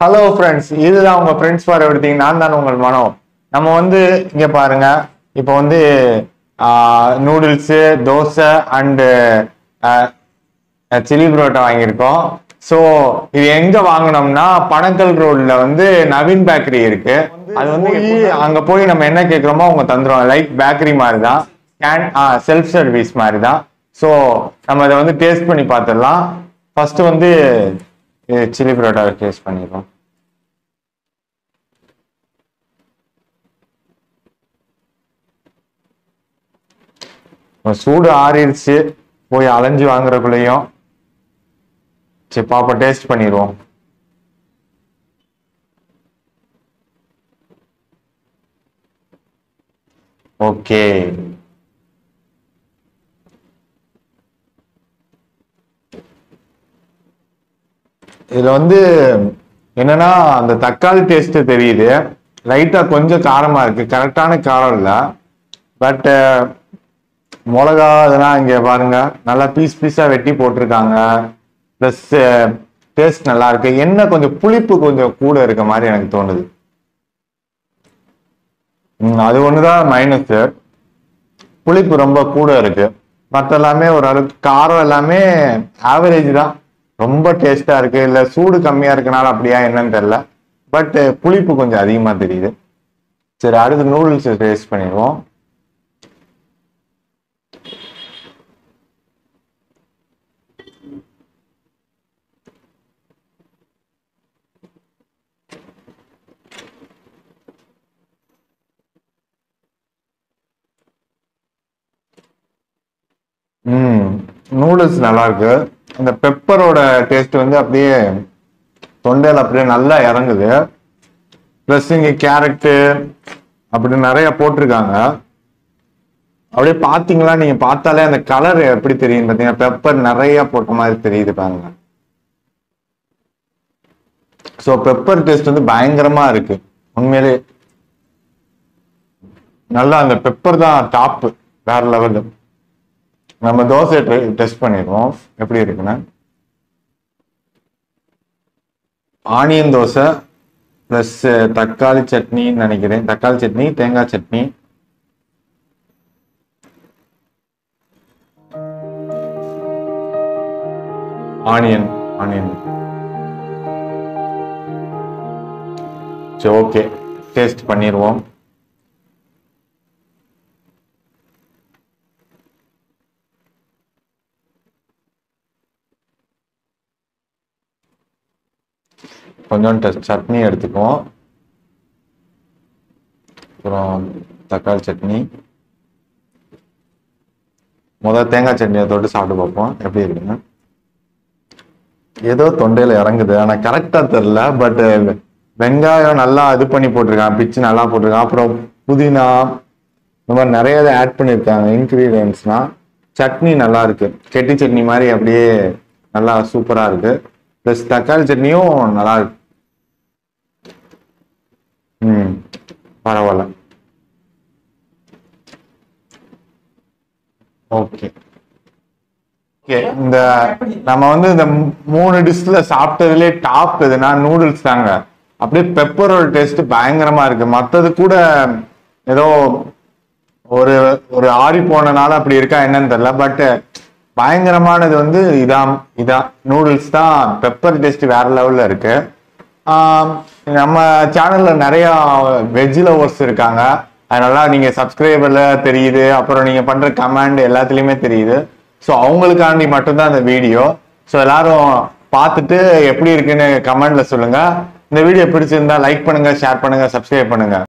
hello friends இதுதான் உங்க friends for every நான் தான் உங்கள் மனோ நம்ம வந்து இங்க பாருங்க இப்போ வந்து noodles dosa and chilli parotta வாங்கியிருக்கோம் ஸோ இது எங்க வாங்கினோம்னா பனக்கல் ரோட்ல வந்து நவீன் பேக்கரி இருக்கு அது வந்து அங்க போய் நம்ம என்ன கேட்குறோமோ அவங்க தந்துருவாங்க லைக் பேக்கரி மாதிரி தான் கேன் செல்ஃப் சர்வீஸ் மாதிரி தான் ஸோ நம்ம அதை வந்து டேஸ்ட் பண்ணி பார்த்துடலாம் ஃபர்ஸ்ட் வந்து சில்லி பரோட்டாவை டேஸ்ட் பண்ணிடுவோம் சூடு ஆறிடுச்சு போய் அலைஞ்சு வாங்குறக்குள்ளேயும் சரி பாப்பா டேஸ்ட் பண்ணிடுவோம் ஓகே இதுல வந்து என்னன்னா அந்த தக்காளி டேஸ்ட் தெரியுது லைட்டா கொஞ்சம் காரமா இருக்கு கரெக்டான காரம் இல்ல பட் மிளகா இதெல்லாம் இங்க பாருங்க நல்லா பீஸ் பீஸா வெட்டி போட்டிருக்காங்க ப்ளஸ் டேஸ்ட் நல்லா இருக்கு என்ன கொஞ்சம் புளிப்பு கொஞ்சம் கூட இருக்க மாதிரி எனக்கு தோணுது ம், அது ஒண்ணுதான் மைனஸ் புளிப்பு ரொம்ப கூட இருக்கு மற்ற எல்லாமே ஓரளவுக்கு காரம் எல்லாமே ஆவரேஜ் தான் ரொம்ப டேஸ்டா இருக்கு இல்ல சூடு கம்மியா இருக்கனால அப்படியா என்னன்னு தெரியல பட் புளிப்பு கொஞ்சம் அதிகமா தெரியுது சரி அடுத்து நூடுல்ஸ் டேஸ்ட் பண்ணிடுவோம் ம் நூடுல்ஸ் நல்லா இருக்கு அந்த பெப்பரோட டேஸ்ட் வந்து அப்படியே தொண்டையில அப்படியே நல்லா இறங்குது ப்ளஸ் இங்க கேரட்டு அப்படி நிறைய போட்டிருக்காங்க அப்படியே பாத்தீங்களா நீங்க பார்த்தாலே அந்த கலர் எப்படி தெரியும் பாத்தீங்கன்னா பெப்பர் நிறைய போட்ட மாதிரி தெரியுது பாருங்க ஸோ பெப்பர் டேஸ்ட் வந்து பயங்கரமா இருக்கு உண்மையிலே நல்லா அந்த பெப்பர் தான் டாப் வேற லெவலு நம்ம தோசை டெஸ்ட் பண்ணிடுவோம் எப்படி இருக்குன்னு ஆனியன் தோசை ப்ளஸ் தக்காளி சட்னின்னு நினைக்கிறேன் தக்காளி சட்னி தேங்காய் சட்னி ஆனியன் ஆனியன் சரி ஓகே டேஸ்ட் பண்ணிடுவோம் கொஞ்சம் டெஸ்ட் சட்னி எடுத்துக்குவோம் அப்புறம் தக்காளி சட்னி முதல் தேங்காய் சட்னியை தொட்டு சாப்பிட்டு பார்ப்போம் எப்படி இருக்குங்க ஏதோ தொண்டையில இறங்குது ஆனா கரெக்டா தெரியல பட் வெங்காயம் நல்லா இது பண்ணி போட்டிருக்கான் பிச்சு நல்லா போட்டிருக்கான் அப்புறம் புதினா இந்த மாதிரி நிறைய இதை ஆட் பண்ணியிருக்காங்க இன்க்ரீடியன்ஸ்னா சட்னி நல்லா இருக்கு கெட்டி சட்னி மாதிரி அப்படியே நல்லா சூப்பரா இருக்கு ப்ளஸ் தக்காளி சட்னியும் நல்லா இருக்கு ம் பரவாயில்ல ஓகே ஓகே இந்த நம்ம வந்து இந்த மூ- மூணு டிஷ்ல சாப்பிட்டதுலே டாப் எதுனா நூடுல்ஸ் தாங்க அப்படியே பெப்பரோட டேஸ்ட் பயங்கரமா இருக்கு மத்தது கூட ஏதோ ஒரு ஒரு ஆறி போனனால அப்படி இருக்கா என்னன்னு தெரியல பட் பயங்கரமானது வந்து இதான் இதான் நூடுல்ஸ் தான் பெப்பர் டேஸ்ட் வேற லெவல்ல இருக்கு ஆம், நம்ம சேனல்ல நிறைய வெஜ் லவர்ஸ் இருக்காங்க அதனால நீங்க சப்ஸ்கிரைபர்ல தெரியுது அப்புறம் நீங்க பண்ற கமெண்ட் எல்லாத்துலயுமே தெரியுது ஸோ அவங்களுக்காண்டி மட்டும்தான் இந்த வீடியோ ஸோ எல்லாரும் பார்த்துட்டு எப்படி இருக்குன்னு கமெண்ட்ல சொல்லுங்க இந்த வீடியோ பிடிச்சிருந்தா லைக் பண்ணுங்க ஷேர் பண்ணுங்க சப்ஸ்கிரைப் பண்ணுங்க